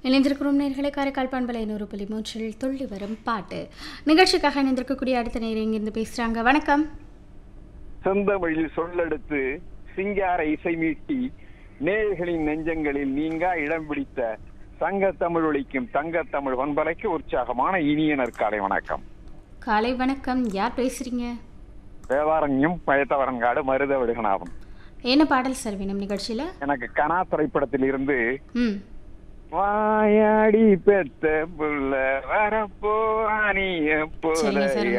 இணைந்திருக்கிறோம் நேர்களை காரைக்கால் பண்பலை நூறு புள்ளி மூன்றில் துள்ளி வரும் பாட்டு நிகழ்ச்சிக்காக இணைந்திருக்கக்கூடிய அடுத்த நேரம் இங்கிருந்து பேசுறாங்க வணக்கம் செந்தமிழில் சொல்லெடுத்து சிங்கார இசை மீட்டி நேயர்களின் நெஞ்சங்களில் நீங்கா இடம் பிடித்த சங்க தமிழ் ஒழிக்கும் தங்க தமிழ் பண்பலைக்கு உற்சாகமான இனிய நற்காலை வணக்கம் காலை வணக்கம் யார் பேசுறீங்க வேதாரண்யம் பயத்தவரங்காடு மருத விடுகனாகும் என்ன பாடல் சார் வேணும் நிகழ்ச்சியில எனக்கு கனா திரைப்படத்தில் இருந்து ம் வாயாடி பெத்த புள்ள வரப்போ அணிய போல சரிங்க சார்